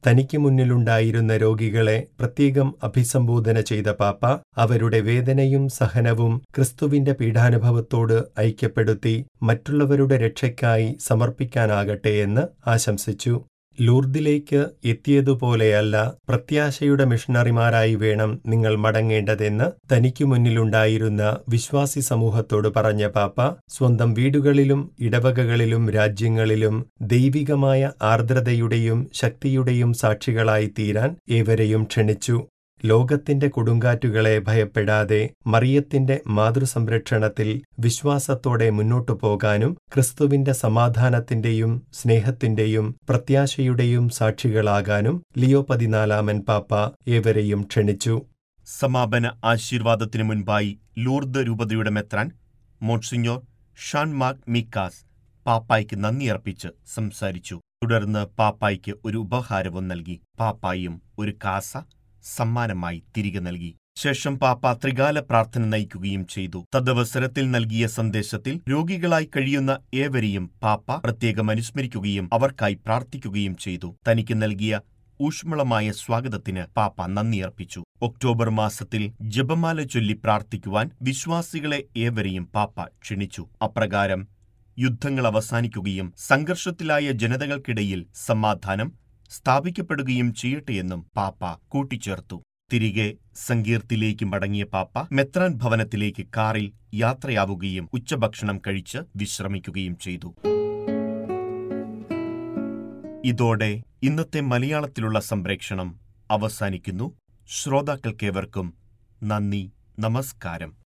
തനിക്ക് മുന്നിലുണ്ടായിരുന്ന രോഗികളെ പ്രത്യേകം അഭിസംബോധന ചെയ്ത പാപ്പ അവരുടെ വേദനയും സഹനവും ക്രിസ്തുവിന്റെ പീഡാനുഭവത്തോട് ഐക്യപ്പെടുത്തി മറ്റുള്ളവരുടെ രക്ഷയ്ക്കായി സമർപ്പിക്കാനാകട്ടെ എന്ന് ആശംസിച്ചു ലൂർദിലേക്ക് എത്തിയതുപോലെയല്ല പ്രത്യാശയുടെ മിഷണറിമാരായി വേണം നിങ്ങൾ മടങ്ങേണ്ടതെന്ന് തനിക്കു മുന്നിലുണ്ടായിരുന്ന വിശ്വാസി സമൂഹത്തോട് പറഞ്ഞ പാപ്പ സ്വന്തം വീടുകളിലും ഇടവകകളിലും രാജ്യങ്ങളിലും ദൈവികമായ ആർദ്രതയുടെയും ശക്തിയുടെയും സാക്ഷികളായി തീരാൻ ഏവരെയും ക്ഷണിച്ചു ലോകത്തിന്റെ കൊടുങ്കാറ്റുകളെ ഭയപ്പെടാതെ മറിയത്തിന്റെ മാതൃസംരക്ഷണത്തിൽ വിശ്വാസത്തോടെ മുന്നോട്ടു പോകാനും ക്രിസ്തുവിന്റെ സമാധാനത്തിന്റെയും സ്നേഹത്തിന്റെയും പ്രത്യാശയുടെയും സാക്ഷികളാകാനും ലിയോ പതിനാലാമൻ പാപ്പ ഏവരെയും ക്ഷണിച്ചു സമാപന ആശീർവാദത്തിനു മുൻപായി ലൂർദ് രൂപതയുടെ മെത്രാൻ മോൺസിഞ്ഞോർ ഷാൻ മാർക്ക് മിക്കാസ് പാപ്പായ്ക്ക് നന്ദി അർപ്പിച്ച് സംസാരിച്ചു തുടർന്ന് പാപ്പായ്ക്ക് ഒരു ഉപഹാരവും നൽകി പാപ്പായും ഒരു കാസ സമ്മാനമായി തിരികെ നൽകി ശേഷം പാപ്പ ത്രികാല പ്രാർത്ഥന നയിക്കുകയും ചെയ്തു തദവസരത്തിൽ നൽകിയ സന്ദേശത്തിൽ രോഗികളായി കഴിയുന്ന ഏവരെയും പാപ്പ പ്രത്യേകം അനുസ്മരിക്കുകയും അവർക്കായി പ്രാർത്ഥിക്കുകയും ചെയ്തു തനിക്ക് നൽകിയ ഊഷ്മളമായ സ്വാഗതത്തിന് പാപ്പ നന്ദി അർപ്പിച്ചു ഒക്ടോബർ മാസത്തിൽ ജപമാല ചൊല്ലി പ്രാർത്ഥിക്കുവാൻ വിശ്വാസികളെ ഏവരെയും പാപ്പ ക്ഷണിച്ചു അപ്രകാരം യുദ്ധങ്ങൾ അവസാനിക്കുകയും സംഘർഷത്തിലായ ജനതകൾക്കിടയിൽ സമാധാനം സ്ഥാപിക്കപ്പെടുകയും ചെയ്യട്ടെയെന്നും പാപ്പ കൂട്ടിച്ചേർത്തു തിരികെ സങ്കീർത്തിലേക്ക് മടങ്ങിയ പാപ്പ മെത്രാൻ ഭവനത്തിലേക്ക് കാറിൽ യാത്രയാവുകയും ഉച്ചഭക്ഷണം കഴിച്ച് വിശ്രമിക്കുകയും ചെയ്തു ഇതോടെ ഇന്നത്തെ മലയാളത്തിലുള്ള സംപ്രേക്ഷണം അവസാനിക്കുന്നു ശ്രോതാക്കൾക്കേവർക്കും നന്ദി നമസ്കാരം